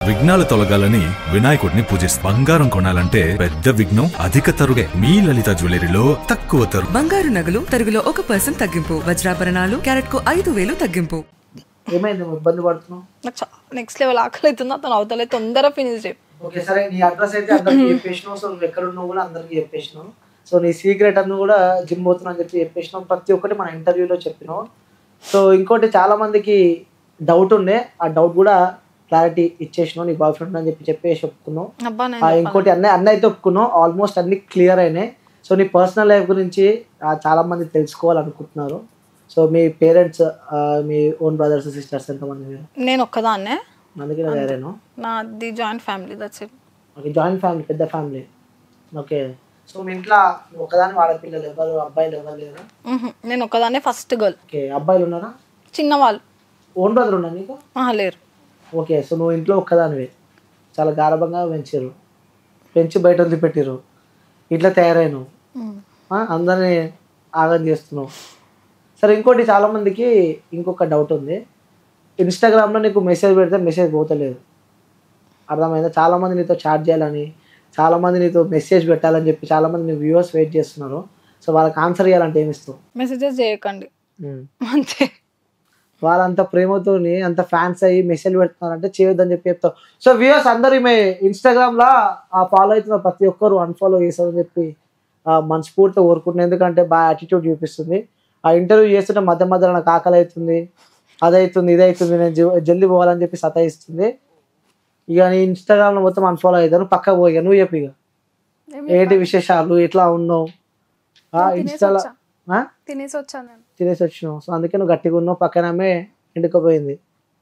విఘ్నాలు తొలగాలని వినాయకుడిని పూజిస్తారు బంగారం కొనాలంటే పెద్ద విఘ్నం అధిక తరుగే మీ లలిత జ్యువెలరీలో తక్కువ తరుగు బంగారు నగలు తరుగులో ఒక పర్సెంట్ తగ్గింపు వజ్రాభరణాలు క్యారెట్ కు ఐదు వేలు తగ్గింపు ఏమైంది నువ్వు ఇబ్బంది పడుతున్నావు నాకు చాలా నెక్స్ట్ లెవెల్ ఆకలి అవుతుంది అతను అవతలే తొందరగా ఫినిష్ చేయి ఓకే సరే నీ అడ్రస్ అయితే అందరికి చెప్పేసినావు సో నువ్వు ఎక్కడ ఉన్నావు కూడా అందరికి చెప్పేసినావు సో నీ సీక్రెట్ అನ್ನು కూడా జిమ్ పోతున్నా అని చెప్పి చెప్పేసినావు ప్రతి ఒక్కటి మన ఇంటర్వ్యూలో చెప్పినావు సో ఇంకోటి చాలా మందికి డౌట్ ఉండే ఆ డౌట్ కూడా క్లారిటీ ఇచ్చేసినావు నీ బాయ్ ఫ్రెండ్ అని చెప్పి చెప్పేసి చెప్పుకున్నావు అబ్బా ఆ, నేను ఇంకోటి అన్నీ అన్నీ అయితే ఒప్పుకున్నావు ఆల్మోస్ట్ అన్ని క్లియర్ అయినాయి సో నీ పర్సనల్ లైఫ్ గురించి ఆ, చాలా మంది తెలుసుకోవాలనుకుంటున్నారు సో మీ పేరెంట్స్ మీ ఓన్ బ్రదర్స్ సిస్టర్స్ ఎంతమంది మీరు నేను ఒక్కదాన్నే అందుకే వేరేను నాది joint family that's it okay joint family పెద్ద ఫ్యామిలీ ఓకే సో మీ ఇంట్లో ఒకదాని ఆడపిల్లలు ఎవరు అబ్బాయిలు ఎవరు లేరా నేను ఒక్కదాన్నే ఫస్ట్ గర్ల్ ఓకే అబ్బాయిలు ఉన్నారా చిన్న వాళ్ళు ఓన్ బ్రదర్ ఉన్నా నీకు ఆహా, లేరు ఓకే సో నువ్వు ఇంట్లో ఒక్కదానివే చాలా గారభంగా పెంచారు పెంచి బయట వదిలిపెట్టారు ఇట్లా తయారైనావు మ్మ్. ఆ, అందరినీ ఆగం చేస్తున్నావు సరే ఇంకోటి చాలా మందికి ఇంకొక డౌట్ ఉంది ఇన్స్టాగ్రామ్లో నీకు మెసేజ్ పెడితే మెసేజ్ పోతలేదు అర్థమైందా చాలా మంది నీతో చాట్ చేయాలని చాలా మంది నీతో మెసేజ్ పెట్టాలని చెప్పి చాలా మంది నీ వ్యూవర్స్ వెయిట్ చేస్తున్నారు సో వాళ్ళకి ఆన్సర్ చేయాలంటే ఏమి ఇస్తావు మెసేజెస్ చేయకండి ఉమ్. అంతే వాళ్ళంత ప్రేమతోని అంత ఫ్యాన్స్ అయ్యి మెసేజ్ పెడుతున్నారంటే చేయొద్దని చెప్పి చెప్తావు సో వ్యూవర్స్ అందరూ ఈమె ఇన్స్టాగ్రామ్ లా ఆ ఫాలో అవుతున్న ప్రతి ఒక్కరు అన్ఫాలో చేస్తారని చెప్పి ఆ, మనస్ఫూర్తిగా కోరుకుంటున్నాను ఎందుకంటే బాగా యాటిట్యూడ్ చూపిస్తుంది ఆ ఇంటర్వ్యూ చేస్తుంటే మధ్య మధ్యలో నాకు ఆకలి అవుతుంది అదవుతుంది ఇదవుతుంది నేను జ- జల్దీ పోవాలని చెప్పి సతాయిస్తుంది ఇక నీ ఇన్స్టాగ్రామ్ లో మొత్తం అన్ఫాలో అవుతాను పక్క పోయి నువ్వు చెప్పు ఇక ఏంటి విశేషాలు ఎట్లా ఉన్నావు ఆ, ఇన్స్టాలో ఆ? తినేసి వచ్చాను నేను తినేసి వచ్చినావు సో అందుకే నువ్వు గట్టిగా ఉన్నావు పక్కన ఆమె ఎండుకపోయింది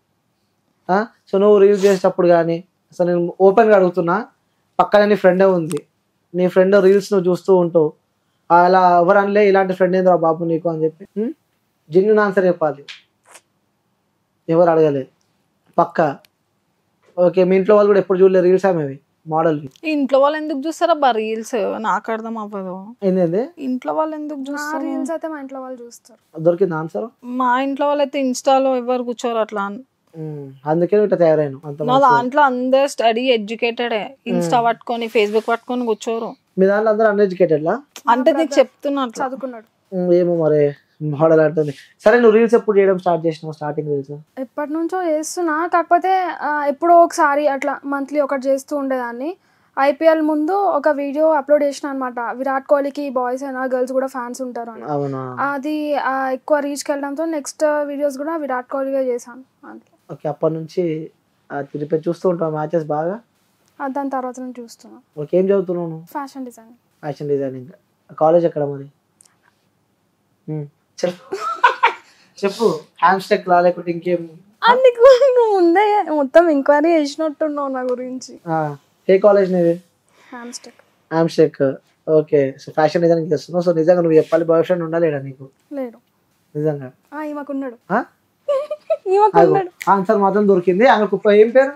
ఆ? సో నువ్వు రీల్స్ చేసేటప్పుడు కానీ అసలు నేను ఓపెన్గా అడుగుతున్నా పక్కన నీ ఫ్రెండే ఉంది నీ ఫ్రెండ్ రీల్స్ నువ్వు చూస్తూ ఉంటావు అలా ఎవరు అనలే ఇలాంటి ఫ్రెండ్ ఏంద్రా బాబు నీకు అని చెప్పి జెన్యున్ ఆన్సర్ చెప్పాలి ఎవరు అడగలేదు పక్క ఓకే మీ ఇంట్లో వాళ్ళు కూడా ఎప్పుడు చూడలేదు రీల్స్ ఆమెవి మోడల్వి ఇంట్లో వాళ్ళు ఎందుకు చూస్తారా బా రీల్స్ నాకు అర్థం అవ్వదు ఏంది ఇంట్లో వాళ్ళు ఎందుకు నా చూస్తారు రీల్స్ అయితే మా ఇంట్లో వాళ్ళు చూస్తారు దొరికింది ఆన్సర్ మా ఇంట్లో వాళ్ళు అయితే ఇన్స్టాలో ఎవరు కూర్చోరు అట్లా అని. అందుకే నువ్వు ఇట్లా తయారైన అంత నా మంచిగా. దాంట్లో అందరు స్టడీ ఎడ్యుకేటెడ్ ఇన్స్టా పట్టుకొని ఫేస్బుక్ పట్టుకొని కూర్చోరు మీ దాంట్లో అందరూ అన్ఎడ్యుకేటెడ్లా అంటే నీకు చెప్తున్నా అట్లా. చదువుకున్నాడు ఉమ్, ఏమో మరి మోడల్ అంటుంది సరే నువ్వు రీల్స్ ఎప్పుడు చేయడం స్టార్ట్ చేసినావు స్టార్టింగ్ రీల్స్ ఎప్పటి నుంచో చేస్తున్నా కాకపోతే ఆ, ఎప్పుడో ఒకసారి అట్లా మంత్లీ ఒకటి చేస్తూ ఉండేదాన్ని ఐపీఎల్ ముందు ఒక వీడియో అప్లోడ్ చేసిన అనమాట విరాట్ కోహ్లీకి బాయ్స్ అయినా గర్ల్స్ కూడా ఫ్యాన్స్ ఉంటారు అని అవునా అది ఆ, ఎక్కువ రీచ్కి వెళ్ళడంతో నెక్స్ట్ వీడియోస్ కూడా విరాట్ కోహ్లీగా చేశాను అంతే ఓకే అప్పటి నుంచి ఆ, తిరిగి చూస్తూ ఉంటావు మ్యాచెస్ బాగా ఆ, దాని తర్వాత నుంచి చూస్తున్నా ఓకే ఏం చదువుతున్నావు నువ్వు fashion design fashion designing college ఎక్కడ మరి ఉమ్, చెప్పు చెప్పు హ్యాండ్ స్టెక్ లా లేకుంటే ఇంకేం అందుకు నువ్వు ముందే మొత్తం ఎంక్వైరీ చేసినట్టున్నావు నా గురించి ఆ, ఏ కాలేజ్ నీది హ్యామ్స్టెక్ హ్యాండ్ ఓకే సో ఫ్యాషన్ డిజైనింగ్ చేస్తున్నావు సో నిజంగా నువ్వు చెప్పాలి బాయ్ ఫ్రెండ్ ఉండాలేడా నీకు లేడు నిజంగా ఆ, ఈమెకున్నాడు ఆ? ఈమెకున్నాడు ఆన్సర్ మాత్రం దొరికింది ఆమె కుప్ప ఏం పేరు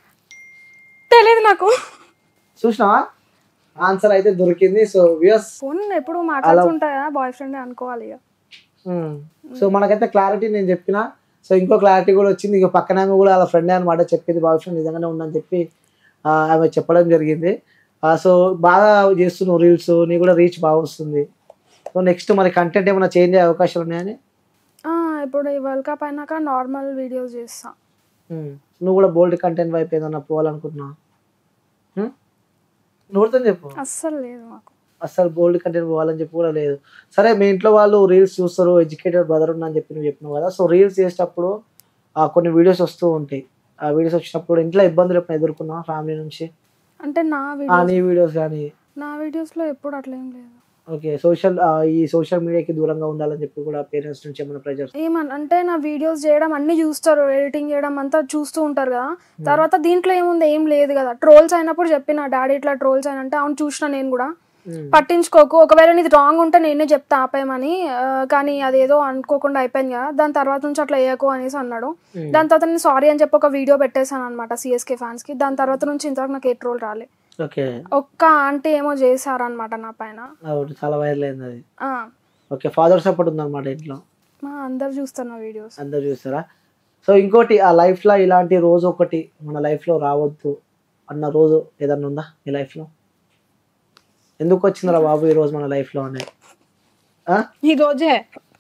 తెలియదు నాకు చూసినావా ఆన్సర్ అయితే దొరికింది సో వ్యూస్ ఫోన్ ఎప్పుడు మాట్లాడుతుంటాయా బాయ్ ఫ్రెండ్ అనుకోవాలి ఇక సో మనకైతే క్లారిటీ నేను చెప్పిన సో ఇంకో క్లారిటీ కూడా వచ్చింది ఇక పక్కన ఆమె కూడా వాళ్ళ ఫ్రెండ్ అనమాట చెప్పింది బాయ్ ఫ్రెండ్ నిజంగానే ఉందని చెప్పి ఆ, ఆమె చెప్పడం జరిగింది సో బాగా చేస్తున్నావు రీల్స్ నీ కూడా రీచ్ బాగా వస్తుంది సో నెక్స్ట్ మరి కంటెంట్ ఏమైనా చేంజ్ అయ్యే అవకాశాలు ఉన్నాయని ఆ, ఇప్పుడు ఈ వరల్డ్ కప్ అయినాక నార్మల్ వీడియోస్ చేస్తా ఉమ్. నువ్వు కూడా బోల్డ్ కంటెంట్ వైపు ఏదన్నా పోవాలనుకుంటున్నావు ఉమ్? నువ్వు కూడా చెప్పు అస్సలు లేదు మాకు అస్సలు బోల్డ్ కంటెంట్ పోవాలని చెప్పి కూడా లేదు సరే మీ ఇంట్లో వాళ్ళు రీల్స్ చూస్తారు ఎడ్యుకేటెడ్ బ్రదర్ ఉన్నా అని చెప్పి నువ్వు చెప్పినావు కదా సో రీల్స్ చేసేటప్పుడు ఆ, కొన్ని వీడియోస్ వస్తూ ఉంటాయి ఆ వీడియోస్ వచ్చినప్పుడు ఇంట్లో ఇబ్బందులు ఎప్పుడు ఎదుర్కొన్నావా ఫ్యామిలీ నుంచి అంటే నా ఆ, వీడియో నీ వీడియోస్ కానీ నా వీడియోస్ లో ఎప్పుడు అట్లా ఏం లేదు ఓకే సోషల్ ఈ సోషల్ మీడియాకి దూరంగా ఉండాలని చెప్పి కూడా పేరెంట్స్ నుంచి ఏమైనా ప్రెజర్ ఏమన్ అంటే నా వీడియోస్ చేయడం అన్ని చూస్తారు ఎడిటింగ్ చేయడం అంతా చూస్తూ ఉంటారు కదా తర్వాత దీంట్లో ఏముంది ఏం లేదు కదా ట్రోల్స్ అయినప్పుడు చెప్పిన డాడీ ఇట్లా ట్రోల్స్ అని అంటే అవును చూసిన నేను కూడా పట్టించుకోకు ఒకవేళ నీది రాంగ్ ఉంటే నేనే చెప్తా ఆపేయమని ఆ, కానీ అదేదో అనుకోకుండా అయిపోయింది కదా దాని తర్వాత నుంచి అట్లా వేయకు అనేసి అన్నాడు దాని తర్వాత నేను సారీ అని చెప్పి ఒక వీడియో పెట్టేశాను అనమాట సిఎస్కే ఫ్యాన్స్ కి దాని తర్వాత నుంచి ఇంతవరకు నాకు ఏ ట్రోల్ రాలే ఓకే ఒక్క ఆంటీ ఏమో చేశారనమాట నా పైన అవును చాలా వైరల్ అయింది అది ఆ, ఓకే ఫాదర్ సపోర్ట్ ఉందన్నమాట ఇంట్లో మా అందరు చూస్తారు నా వీడియోస్ అందరు చూస్తారా సో ఇంకోటి ఆ లైఫ్ లో ఇలాంటి రోజు ఒకటి మన లైఫ్ లో రావద్దు అన్న రోజు ఏదన్నా ఉందా ఈ లైఫ్ లో ఎందుకు వచ్చిందిరా బాబు ఈ రోజు మన లైఫ్ లో అనేది ఆ? ఈ రోజే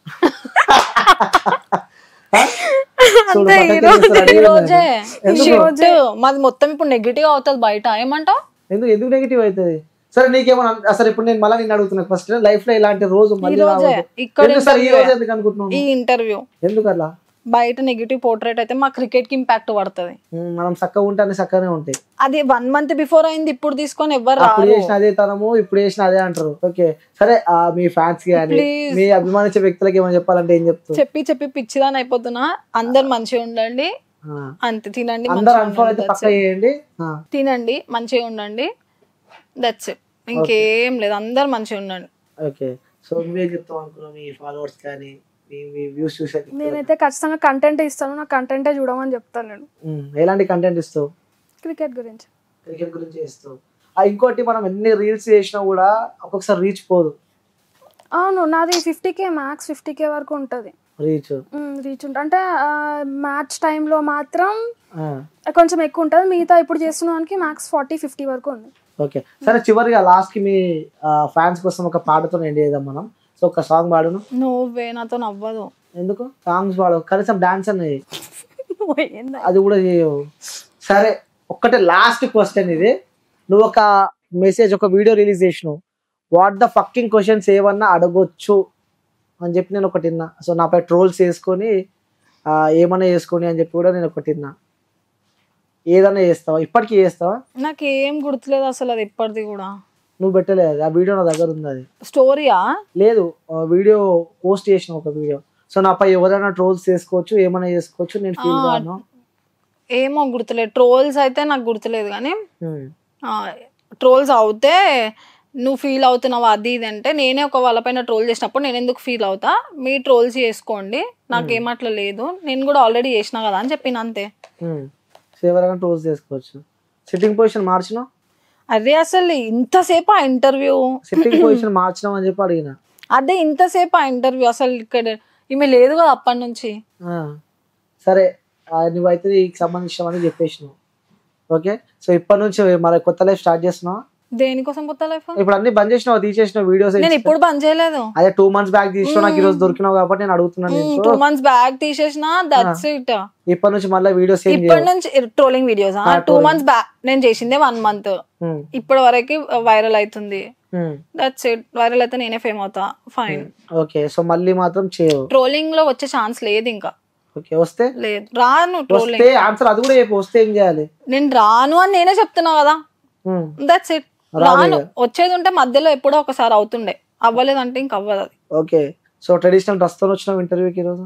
చూడు, అంతే ఈ పక్కకి రోజే తీసుకురా, ఈ రోజే ఎందుకు? ఈ రోజే మాది మొత్తం ఇప్పుడు నెగిటివ్ అవుతుంది బయట ఏమంటావు ఎందుకు ఎందుకు నెగిటివ్ అవుతుంది సరే నీకేమన్నా అసలు ఇప్పుడు నేను మళ్ళీ నేను అడుగుతున్నా ఫస్ట్ లైఫ్ లో ఇలాంటి రోజు ఈ మళ్ళీ రోజే రావద్దు ఇక్కడ ఎందుకు సార్ ఈ interview రోజు ఏ. ఎందుకు అనుకుంటున్నాను ఈ ఇంటర్వ్యూ ఎందుకు అలా బయట నెగిటివ్ పోర్ట్రేట్ అయితే మా క్రికెట్ కి ఇంపాక్ట్ పడుతుంది ఉమ్, మనం చక్కగా ఉంటే అన్ని చక్కగానే ఉంటాయి అది వన్ మంత్ బిఫోర్ అయింది ఇప్పుడు తీసుకొని ఎవ్వరు అప్పుడు రారు చేసిన అదే తనము ఇప్పుడు చేసిన అదే అంటారు ఓకే సరే ఆ, మీ ఫ్యాన్స్ కి కానీ Please. మీ అభిమానించే వ్యక్తులకి ఏమైనా చెప్పాలంటే ఏం చెప్తారు చెప్పి చెప్పి పిచ్చిదాని అయిపోతున్నా అందరు మంచిగా ఉండండి ఆ. అంతే తినండి అందరు మంచిగా అన్ఫాలో అయితే ఉండండి, పక్క that's it. చేయండి ఆ, తినండి మంచిగా ఉండండి దట్స్ ఇట్ ఇంకేం లేదు అందరు మంచిగా ఉండండి ఓకే సో నువ్వేం చెప్తావు అనుకున్నావు మీ ఫాలోవర్స్ కానీ మీ మీ వ్యూస్ చూసే వ్యక్తులకు? నేనైతే ఖచ్చితంగా కంటెంట్ ఇస్తాను నా కంటెంటే చూడమని చెప్తాను నేను ఉమ్, ఎలాంటి కంటెంట్ ఇస్తావు క్రికెట్ గురించి క్రికెట్ గురించి ఇస్తావు ఆ, ఇంకోటి మనం ఎన్ని రీల్స్ చేసినా కూడా ఒక్కొక్కసారి రీచ్ పోదు అవును నాది fifty K max fifty K వరకు ఉంటుంది రీచ్ రీచ్ ఉంటుంది అంటే మ్యాచ్ టైంలో మాత్రం కొంచెం ఎక్కువ ఉంటుంది మిగతా ఇప్పుడు చేస్తున్న దానికి మ్యాక్స్ ఫార్టీ ఫిఫ్టీ వరకు ఉంది ఓకే సరే చివరిగా లాస్ట్ కి మీ ఫ్యాన్స్ కోసం ఒక పాటతో ఎండ్ చేద్దాం మనం సో ఒక సాంగ్ పాడును నువ్వే నాతో నవ్వదు ఎందుకు సాంగ్స్ పాడు కనీసం డాన్స్ అనేది ఏందా? అది కూడా చేయవు సరే ఒక్కటే లాస్ట్ క్వశ్చన్ ఇది నువ్వు ఒక మెసేజ్ ఒక వీడియో రిలీజ్ చేసినావు వాట్ ద ఫక్కింగ్ క్వశ్చన్స్ ఏమన్నా అడగొచ్చు అని చెప్పి నేను ఒకటి విన్నా సో నాపై ట్రోల్స్ వేసుకొని ఆ, ఏమన్నా చేసుకొని అని చెప్పి కూడా నేను ఒకటి విన్నా ఏదన్నా చేస్తావా ఇప్పటికీ చేస్తావా నాకు ఏం గుర్తులేదు అసలు అది ఎప్పటిది కూడా నువ్వు పెట్టలేదు ఆ వీడియో నా దగ్గర ఉంది అది స్టోరీయా లేదు వీడియో పోస్ట్ చేసిన ఒక వీడియో సో నాపై ఎవరైనా ట్రోల్స్ చేసుకోవచ్చు ఏమైనా చేసుకోవచ్చు నేను ఫీల్ ఆ, కాను ఏమో గుర్తులేదు ట్రోల్స్ అయితే నాకు గుర్తులేదు కానీ ఉమ్. ట్రోల్స్ అవుతే నువ్వు ఫీల్ అవుతున్నావు అది ఇది అంటే నేనే ఒక వాళ్ళపైన ట్రోల్ చేసినప్పుడు నేను ఎందుకు ఫీల్ అవుతా మీ ట్రోల్స్ చేసుకోండి నాకేం అట్లా లేదు నేను కూడా ఆల్రెడీ చేసినా కదా అని చెప్పిన అంతే ఉమ్. సో ఎవరైనా ట్రోల్స్ చేసుకోవచ్చు సిట్టింగ్ పొజిషన్ మార్చినావు అదే అసలు ఇంతసేపు ఆ ఇంటర్వ్యూ సిట్టింగ్ పొజిషన్ మార్చినావు అని చెప్పి అడిగిన అదే ఇంతసేపు ఆ ఇంటర్వ్యూ అసలు ఇక్కడ ఈమె లేదు కదా అప్పటి నుంచి ఆ. సరే ఆ, నువ్వైతే నీకు సంబంధించినవని చెప్పేసినావు ఓకే సో ఇప్పటి నుంచి మరి కొత్త లైఫ్ స్టార్ట్ చేస్తున్నావు దేనికోసం కొత్త లైఫ్ ఇప్పుడు అన్ని బంద్ చేసినావు తీసేసిన వీడియోస్ నేను ఇప్పుడు బంద్ చేయలేదు అదే టూ మంత్స్ బ్యాక్ తీసినావు నాకు ఈ రోజు దొరికినావు కాబట్టి నేను అడుగుతున్నాను నీకు టూ మంత్స్ బ్యాక్ తీసేసిన దట్స్ ఇట్ ఇప్పటి నుంచి మళ్ళీ వీడియోస్ ఏం ఇప్పటి నుంచి trolling videos two months back నేను చేసిందే వన్ మంత్ ఉమ్, ఇప్పటి వరకు వైరల్ అవుతుంది ఉమ్. దట్స్ ఇట్ వైరల్ అయితే నేనే ఫేమ్ అవుతా ఫైన్ ఓకే సో మళ్ళీ మాత్రం చేయవు ట్రోలింగ్ లో వచ్చే ఛాన్స్ లేదు ఇంకా ఓకే వస్తే లేదు రాను ట్రోలింగ్ వస్తే ఆన్సర్ అది కూడా చెప్పు వస్తే ఏం చేయాలి నేను రాను అని నేనే చెప్తున్నా కదా ఉమ్, దట్స్ ఇట్ రాను వచ్చేది ఉంటే మధ్యలో ఎప్పుడో ఒకసారి అవుతుండే అవ్వలేదంటే ఇంక అవ్వదు అది ఓకే సో ట్రెడిషనల్ డ్రెస్తో వచ్చినావు ఇంటర్వ్యూకి ఈరోజు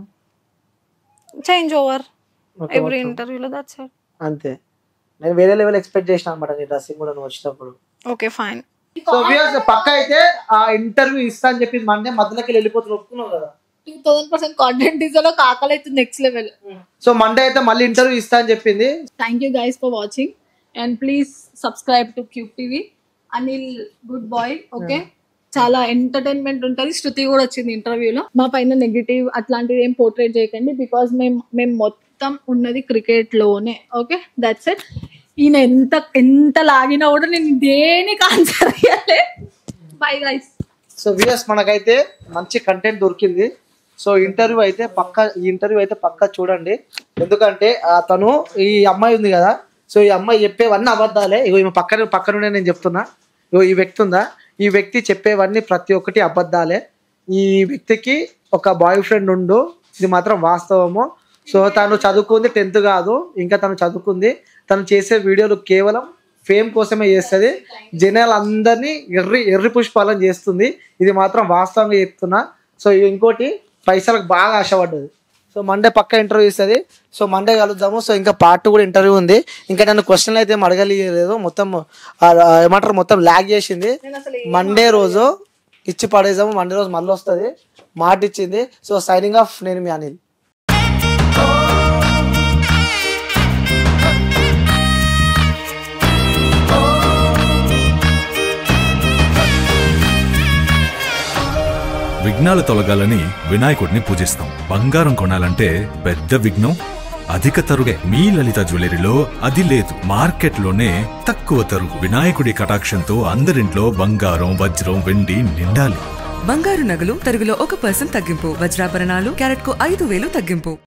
చేంజ్ ఓవర్ Okay, ఎవ్రీ మొత్తం. ఇంటర్వ్యూలో దట్స్ ఇట్ అంతే నేను వేరే లెవెల్ ఎక్స్పెక్ట్ చేసిన అనమాట నీ డ్రెస్సింగ్ కూడా నువ్వు వచ్చినప్పుడు ఓకే ఫైన్ సో వ్యూయర్స్ పక్క అయితే ఆ ఇంటర్వ్యూ ఇస్తా అని చెప్పి మండే మధ్యలోకి వెళ్ళి వెళ్ళిపోతున్నా ఒప్పుకున్నావు కదా టూ థౌసండ్ పర్సెంట్ కాంటెంట్ ఇస్తాలో ఆకలి అయితే నెక్స్ట్ లెవెల్ సో మండే అయితే మళ్ళీ ఇంటర్వ్యూ ఇస్తా అని చెప్పింది thank you guys for watching and please subscribe to Cube TV Anil good boy okay చాలా ఎంటర్టైన్మెంట్ ఉంటుంది శృతి కూడా వచ్చింది ఇంటర్వ్యూలో మా పైన నెగిటివ్ అట్లాంటివి ఏం పోర్ట్రేట్ చేయకండి బికాస్ మేము మేము మొత్తం ఉన్నది క్రికెట్ లోనే ఓకే దట్స్ ఇట్ ఈయన ఎంత ఎంత లాగినా కూడా నేను దేనికి ఆన్సర్ ఇవ్వలే బై గైస్ సో వ్యూయర్స్ మనకైతే మంచి కంటెంట్ దొరికింది సో ఇంటర్వ్యూ అయితే పక్క ఈ ఇంటర్వ్యూ అయితే పక్క చూడండి ఎందుకంటే ఆ తను ఈ అమ్మాయి ఉంది కదా సో ఈ అమ్మాయి చెప్పేవన్నీ అబద్ధాలే ఇగో ఈమె పక్కన పక్కనుండే నేను చెప్తున్నా ఇగో ఈ వ్యక్తి ఉందా ఈ వ్యక్తి చెప్పేవన్నీ ప్రతి ఒక్కటి అబద్ధాలే ఈ వ్యక్తికి ఒక బాయ్ ఫ్రెండ్ ఉండు ఇది మాత్రం వాస్తవము సో తను చదువుకుంది టెన్త్ కాదు ఇంకా తను చదువుకుంది తను చేసే వీడియోలు కేవలం ఫేమ్ కోసమే చేస్తుంది జనాలందరినీ ఎర్రి ఎర్రి పుష్పాలను చేస్తుంది ఇది మాత్రం వాస్తవంగా చెప్తున్నా సో ఇంకోటి పైసలకు బాగా ఆశపడ్డది సో మండే పక్క ఇంటర్వ్యూ ఇస్తుంది సో మండే కలుద్దాము సో ఇంకా పార్ట్ కూడా ఇంటర్వ్యూ ఉంది ఇంకా నన్ను క్వశ్చన్లు అయితే ఏం అడగలేదు మొత్తం ఆ, ఆ, ఏమంటారు మొత్తం ల్యాగ్ చేసింది మండే రోజు ఇచ్చి పడేసాము మండే రోజు మళ్ళీ వస్తుంది మాట ఇచ్చింది సో సైనింగ్ ఆఫ్ నేను మీ అనిల్ విఘ్నాలు తొలగాలని వినాయకుడిని పూజిస్తాం బంగారం కొనాలంటే పెద్ద విఘ్నం అధిక తరుగే మీ లలిత జ్యువెలరీలో అది లేదు మార్కెట్లోనే తక్కువ తరుగు వినాయకుడి కటాక్షంతో అందరింట్లో బంగారం వజ్రం వెండి నిండాలి బంగారు నగలు తరుగులో ఒక పర్సెంట్ తగ్గింపు వజ్రాభరణాలు క్యారెట్ కు ఐదు వేలు తగ్గింపు